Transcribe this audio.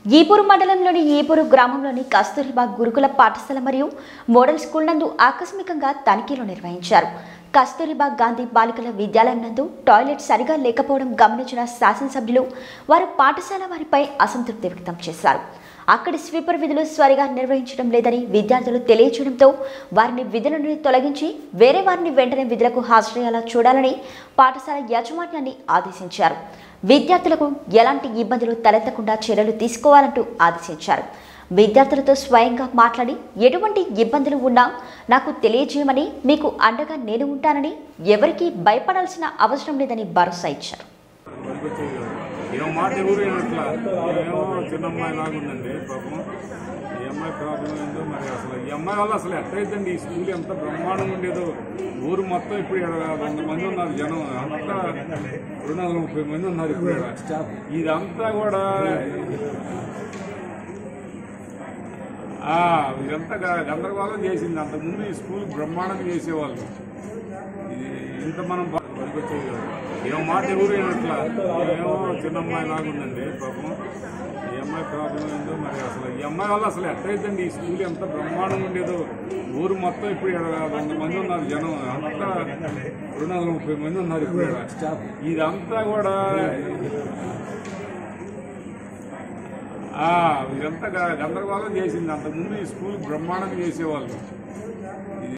ఈపూరు మండలంలోని ఈపూరు గ్రామంలోని కస్తూరిబా గురుకుల పాఠశాల మరియు మోడల్ స్కూల్ నందు ఆకస్మికంగా తనిఖీలు నిర్వహించారు కస్తూరిబా గాంధీ బాలికల విద్యాలయం నందు టాయిలెట్ సరిగా లేకపోవడం గమనించిన శాసనసభ్యులు వారు పాఠశాల వారిపై అసంతృప్తి వ్యక్తం చేశారు అక్కడి స్వీపర్ విధులు సరిగా నిర్వహించడం లేదని విద్యార్థులు తెలియచేయడంతో వారిని విధుల నుండి తొలగించి వేరే వారిని వెంటనే విధులకు హాజరయ్యేలా చూడాలని పాఠశాల యాజమాన్యాన్ని ఆదేశించారు విద్యార్థులకు ఎలాంటి ఇబ్బందులు తలెత్తకుండా చర్యలు తీసుకోవాలంటూ ఆదేశించారు విద్యార్థులతో స్వయంగా మాట్లాడి ఎటువంటి ఇబ్బందులు ఉన్నా నాకు తెలియజేయమని మీకు అండగా నేను ఉంటానని ఎవరికీ భయపడాల్సిన అవసరం లేదని భరోసా ఇచ్చారు ఏం మాట ఎవరు వినట్లా ఏమో చిన్న అమ్మాయి లాగుందండి పాపం ఈ అమ్మాయి ప్రాబ్లం ఏందో మరి అసలు ఈ అమ్మాయి వల్ల అసలు ఎట్టయితండి ఈ స్కూల్ ఎంత బ్రహ్మాండంగా ఉండేదో ఊరు మొత్తం ఇప్పుడు ఈడ వంద మంది ఉన్నారు జనం అంతా రెండు వందల ముప్పై మంది ఉన్నారు ఇప్పుడు ఈడ. ఇదంతా కూడా ఆ, ఇదంతా గ- గందరగోళం చేసింది అంతకుముందు ఈ స్కూల్ బ్రహ్మాండంగా చేసేవాళ్ళు ఇది ఇంత మనం బా- పనికొచ్చేది కాదు. ఏం మాట ఎవరు వినట్లా ఏమో చిన్న అమ్మాయి లాగుందండి పాపం ఈ అమ్మాయి ప్రాబ్లం ఏందో మరి అసలు ఈ అమ్మాయి వల్ల అసలు ఎట్టయితండి ఈ స్కూల్ ఎంత బ్రహ్మాండంగా ఉండేదో ఊరు మొత్తం ఇప్పుడు ఈడ వంద మంది ఉన్నారు జనం అంతా రెండు వందల ముప్పై మంది ఉన్నారు ఇప్పుడు ఈడ. ఇదంతా కూడా ఆ, ఇదంతా గ- గందరగోళం చేసింది అంతకుముందు ఈ స్కూల్ బ్రహ్మాండంగా చేసేవాళ్ళు